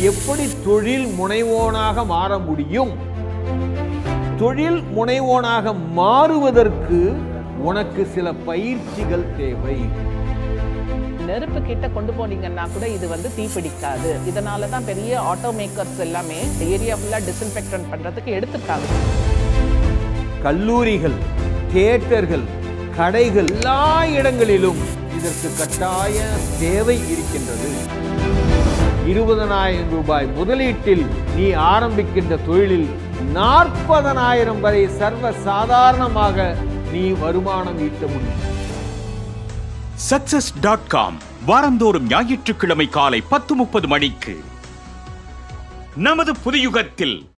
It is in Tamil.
எப்படி தொழில் முனைவோனாக மாற முடியும் தொழில் முனைவோனாக மாறுவதற்கு உனக்கு சில பயிற்சிகள் தேவை நெருப்பு கிட்ட கொண்டு போனீங்கன்னா கூட இது வந்து தீப்பிடிக்காது இதனால தான் பெரிய ஆட்டோ மேக்கர்ஸ் எல்லாமே ஏரியா ஃபுல்லா டிஸ்இன்ஃபெக்டன் பண்றதுக்கு எடுத்துட்டாங்க கல்லூரிகள் தியேட்டர்கள் கடைகள் எல்லா இடங்களிலும் இதற்கு கட்டாய தேவை இருக்கின்றது இருபதனாயிரம் ரூபாய் முதலீட்டில் நீ ஆரம்பிக்கின்ற தொழிலில் நாற்பதனாயிரம் வரை சர்வ சாதாரணமாக நீ வருமானம் ஈட்ட முடியும் சக்சஸ் டாட் காம் வாரந்தோறும் ஞாயிற்றுக்கிழமை காலை பத்து முப்பது மணிக்கு நமது புதியுகத்தில்